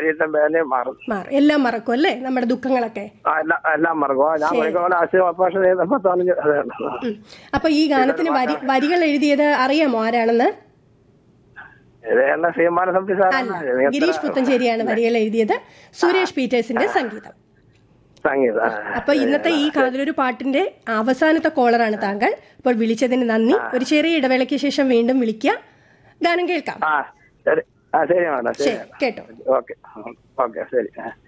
ശരീരത്തെ വേദനയും മാറും മാറും എല്ലാം മറക്കും അല്ലേ നമ്മുടെ ദുഃഖങ്ങളൊക്കെ ആ, എല്ലാം എല്ലാം മറക്കും ആ, ഞാൻ മണിക്കൂർ ആശയം ഓപ്പറേഷൻ ചെയ്തപ്പോ തോന്നി അതെ ഉം. അപ്പൊ ഈ ഗാനത്തിന് വരി വരികൾ എഴുതിയത് അറിയാമോ ആരാണെന്ന് ഇതേണ്ട ശ്രീമാന സമിതി സാറാണ് അല്ല ഗിരീഷ് പുത്തഞ്ചേരിയാണ് വരികൾ എഴുതിയത് സുരേഷ് പീറ്റേഴ്സിന്റെ സംഗീതം സംഗീത അപ്പൊ ഇന്നത്തെ ഈ കാതിലൊരു പാട്ടിന്റെ അവസാനത്തെ കോളറാണ് താങ്കൾ അപ്പോൾ വിളിച്ചതിന് നന്ദി ഒരു ചെറിയ ഇടവേളയ്ക്ക് ശേഷം വീണ്ടും വിളിക്കുക ഗാനം കേൾക്കാം ആ ശരി ആ ശരി മാഡം ശരി ശരി കേട്ടോ ഓക്കെ ഓക്കെ ശരി ആ